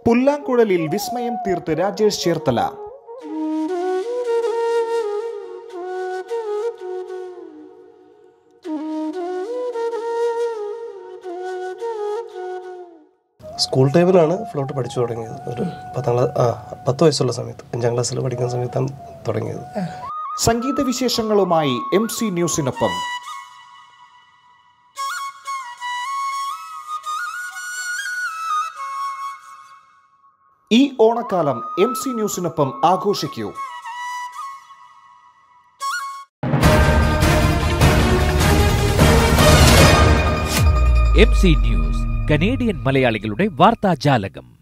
പുല്ലാങ്കുഴലിൽ വിസ്മയം തീർത്ത് രാജേഷ് ചേർത്തല സ്കൂൾ ടൈമിലാണ് ഫ്ലോട്ട് പഠിച്ചു തുടങ്ങിയത് ഒരു പത്താം ക്ലാസ് ആ പത്ത് വയസ്സുള്ള സമയത്ത് അഞ്ചാം ക്ലാസ്സിൽ പഠിക്കുന്ന സമയത്താണ് തുടങ്ങിയത് സംഗീത വിശേഷങ്ങളുമായി എം സി ന്യൂസിനൊപ്പം ഈ ഓണക്കാലം എം സി ന്യൂസിനൊപ്പം ആഘോഷിക്കൂ എം സി ന്യൂസ് കനേഡിയൻ മലയാളികളുടെ വാർത്താജാലകം